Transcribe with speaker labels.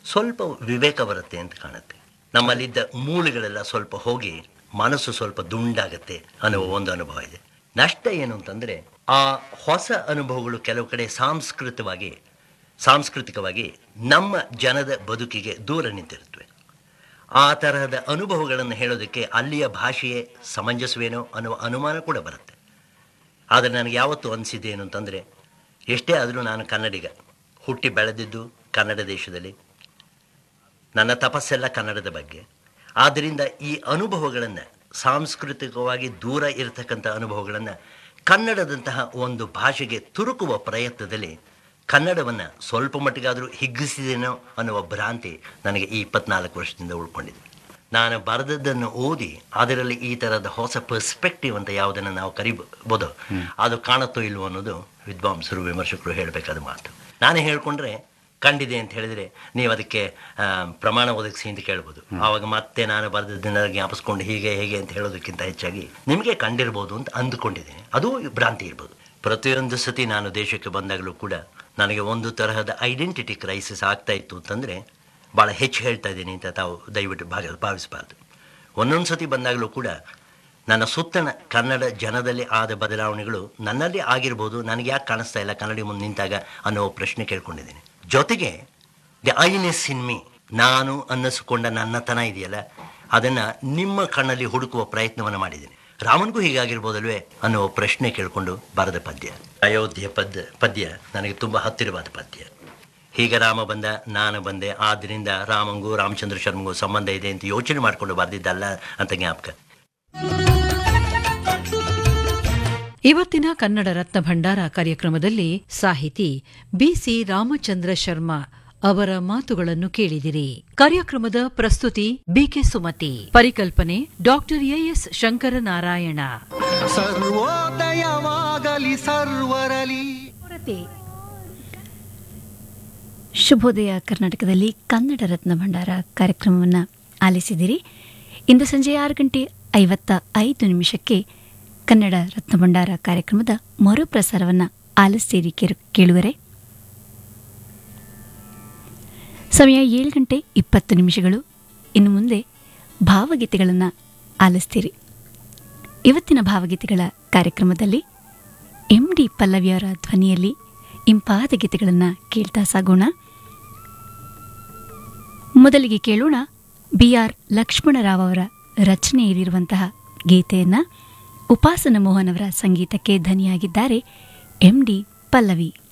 Speaker 1: ಸ್ವಲ್ಪ ವಿವೇಕ ಬರುತ್ತೆ ಅಂತ ಕಾಣುತ್ತೆ ನಮ್ಮಲ್ಲಿದ್ದ ಮೂಳೆಗಳೆಲ್ಲ ಸ್ವಲ್ಪ ಹೋಗಿ ಮನಸ್ಸು ಸ್ವಲ್ಪ ದುಂಡಾಗತ್ತೆ ಅನ್ನುವ ಒಂದು ಅನುಭವ ಇದೆ ನಷ್ಟ ಏನು ಅಂತಂದರೆ ಆ ಹೊಸ ಅನುಭವಗಳು ಕೆಲವು ಕಡೆ ಸಾಂಸ್ಕೃತವಾಗಿ ಸಾಂಸ್ಕೃತಿಕವಾಗಿ ನಮ್ಮ ಜನದ ಬದುಕಿಗೆ ದೂರ ನಿಂತಿರುತ್ತವೆ ಆ ತರಹದ ಅನುಭವಗಳನ್ನು ಹೇಳೋದಕ್ಕೆ ಅಲ್ಲಿಯ ಭಾಷೆಯೇ ಸಮಂಜಸವೇನೋ ಅನ್ನುವ ಅನುಮಾನ ಕೂಡ ಬರುತ್ತೆ ಆದರೆ ನನಗೆ ಯಾವತ್ತೂ ಅನಿಸಿದೆ ಏನು ಅಂತಂದರೆ ಎಷ್ಟೇ ಆದರೂ ನಾನು ಕನ್ನಡಿಗ ಹುಟ್ಟಿ ಬೆಳೆದಿದ್ದು ಕನ್ನಡ ದೇಶದಲ್ಲಿ ನನ್ನ ತಪಸ್ಸೆಲ್ಲ ಕನ್ನಡದ ಬಗ್ಗೆ ಆದ್ದರಿಂದ ಈ ಅನುಭವಗಳನ್ನು ಸಾಂಸ್ಕೃತಿಕವಾಗಿ ದೂರ ಇರತಕ್ಕಂಥ ಅನುಭವಗಳನ್ನು ಕನ್ನಡದಂತಹ ಒಂದು ಭಾಷೆಗೆ ತುರುಕುವ ಪ್ರಯತ್ನದಲ್ಲಿ ಕನ್ನಡವನ್ನು ಸ್ವಲ್ಪ ಮಟ್ಟಿಗಾದರೂ ಹಿಗ್ಗಿಸಿದೇನೋ ಅನ್ನುವ ಭ್ರಾಂತಿ ನನಗೆ ಈ ಇಪ್ಪತ್ನಾಲ್ಕು ವರ್ಷದಿಂದ ಉಳ್ಕೊಂಡಿದೆ ನಾನು ಬರೆದದ್ದನ್ನು ಓದಿ ಅದರಲ್ಲಿ ಈ ಥರದ ಹೊಸ ಪರ್ಸ್ಪೆಕ್ಟಿವ್ ಅಂತ ಯಾವುದನ್ನು ನಾವು ಕರಿಬೋದೋ ಅದು ಕಾಣುತ್ತೋ ಇಲ್ವೋ ಅನ್ನೋದು ವಿದ್ವಾಂಸರು ವಿಮರ್ಶಕರು ಹೇಳಬೇಕಾದ ಮಾತು ನಾನೇ ಹೇಳ್ಕೊಂಡ್ರೆ ಕಂಡಿದೆ ಅಂತ ಹೇಳಿದರೆ ನೀವು ಅದಕ್ಕೆ ಆ, ಪ್ರಮಾಣ ಒದಗಿಸಿ ಅಂತ ಕೇಳ್ಬೋದು ಆವಾಗ ಮತ್ತೆ ನಾನು ಬರೆದದ್ದನ್ನ ಜ್ಞಾಪಿಸ್ಕೊಂಡು ಹೀಗೆ ಹೇಗೆ ಅಂತ ಹೇಳೋದಕ್ಕಿಂತ ಹೆಚ್ಚಾಗಿ ನಿಮಗೆ ಕಂಡಿರ್ಬೋದು ಅಂತ ಅಂದುಕೊಂಡಿದ್ದೇನೆ ಅದು ಭ್ರಾಂತಿ ಇರ್ಬೋದು ಪ್ರತಿಯೊಂದು ಸತಿ ನಾನು ದೇಶಕ್ಕೆ ಬಂದಾಗಲೂ ಕೂಡ ನನಗೆ ಒಂದು ತರಹದ ಐಡೆಂಟಿಟಿ ಕ್ರೈಸಿಸ್ ಆಗ್ತಾ ಇತ್ತು ಅಂತಂದರೆ ಭಾಳ ಹೆಚ್ಚು ಹೇಳ್ತಾ ಇದ್ದೀನಿ ಅಂತ ತಾವು ದಯವಿಟ್ಟು ಭಾಗ ಭಾವಿಸಬಾರ್ದು ಒಂದೊಂದು ಸತಿ ಬಂದಾಗಲೂ ಕೂಡ ನನ್ನ ಸುತ್ತಣ ಕನ್ನಡ ಜನದಲ್ಲಿ ಆದ ಬದಲಾವಣೆಗಳು ನನ್ನಲ್ಲಿ ಆಗಿರ್ಬೋದು ನನಗೆ ಯಾಕೆ ಕಾಣಿಸ್ತಾ ಇಲ್ಲ ಕನ್ನಡಿ ಮುಂದೆ ನಿಂತಾಗ ಅನ್ನೋ ಪ್ರಶ್ನೆ ಕೇಳ್ಕೊಂಡಿದ್ದೀನಿ ಜೊತೆಗೆ ದಿ ಐನೆಸ್ ಇನ್ ಮೀ ನಾನು ಅನ್ನಿಸಿಕೊಂಡ ನನ್ನತನ ಇದೆಯಲ್ಲ ಅದನ್ನು ನಿಮ್ಮ ಕಣ್ಣಲ್ಲಿ ಹುಡುಕುವ ಪ್ರಯತ್ನವನ್ನು ಮಾಡಿದ್ದೀನಿ ರಾಮನಿಗೂ ಹೀಗಾಗಿರ್ಬೋದಲ್ವೇ ಅನ್ನೋ ಪ್ರಶ್ನೆ ಕೇಳಿಕೊಂಡು ಬರೆದ ಪದ್ಯ ಅಯೋಧ್ಯೆ ಪದ್ಯ ಪದ್ಯ ನನಗೆ ತುಂಬ ಹತ್ತಿರವಾದ ಪದ್ಯ ಹೀಗೆ ರಾಮ ಬಂದ ನಾನು ಬಂದೆ ಆದ್ದರಿಂದ ರಾಮಂಗೂ ರಾಮಚಂದ್ರ ಶರ್ಮಗೂ ಸಂಬಂಧ ಇದೆ ಅಂತ ಯೋಚನೆ ಮಾಡಿಕೊಂಡು ಬರೆದಿದ್ದಲ್ಲ ಅಂತ ಜ್ಞಾಪಕ
Speaker 2: ಇವತ್ತಿನ ಕನ್ನಡ ರತ್ನ ಭಂಡಾರ ಕಾರ್ಯಕ್ರಮದಲ್ಲಿ ಸಾಹಿತಿ ಬಿಸಿ ರಾಮಚಂದ್ರ ಶರ್ಮಾ ಅವರ ಮಾತುಗಳನ್ನು ಕೇಳಿದಿರಿ ಕಾರ್ಯಕ್ರಮದ ಪ್ರಸ್ತುತಿ ಬಿಕೆ ಸುಮತಿ ಪರಿಕಲ್ಪನೆ ಡಾಕ್ಟರ್ ಎಎಸ್ ಶಂಕರನಾರಾಯಣ
Speaker 3: ಸರ್ವೋದಯವಾಗಲಿ ಸರ್ವರಲಿ
Speaker 4: ಶುಭೋದಯ ಕರ್ನಾಟಕದಲ್ಲಿ ಕನ್ನಡ ರತ್ನ ಭಂಡಾರ ಕಾರ್ಯಕ್ರಮವನ್ನು ಆಲಿಸಿದಿರಿ ಇಂದು ಸಂಜೆ ಆರು ಗಂಟೆ ಐವತ್ತ ಐದು ನಿಮಿಷಕ್ಕೆ ಕನ್ನಡ ರತ್ನ ಭಂಡಾರ ಕಾರ್ಯಕ್ರಮದ ಮರುಪ್ರಸಾರವನ್ನು ಆಲಿಸ್ತೀರಿ ಕೇರು- ಕೇಳುವರೆ ಸಮಯ ಏಳು ಗಂಟೆ ಇಪ್ಪತ್ತು ನಿಮಿಷಗಳು ಇನ್ನು ಮುಂದೆ ಭಾವಗೀತೆಗಳನ್ನು ಆಲಿಸ್ತೀರಿ ಇವತ್ತಿನ ಭಾವಗೀತೆಗಳ ಕಾರ್ಯಕ್ರಮದಲ್ಲಿ ಎಂ ಡಿ ಪಲ್ಲವಿಯವರ ಧ್ವನಿಯಲ್ಲಿ ಇಂಪಾದ ಗೀತೆಗಳನ್ನು ಕೇಳ್ತಾ ಸಾಗೋಣ ಮೊದಲಿಗೆ ಕೇಳೋಣ ಬಿ ಆರ್ ಲಕ್ಷ್ಮಣರಾವ್ ಅವರ ರಚನೆಯಲ್ಲಿರುವಂತಹ ಗೀತೆಯನ್ನ ಉಪಾಸನ ಮೋಹನ್ ಅವರ ಸಂಗೀತಕ್ಕೆ ಧನಿಯಾಗಿದ್ದಾರೆ ಎಂ ಡಿ ಪಲ್ಲವಿ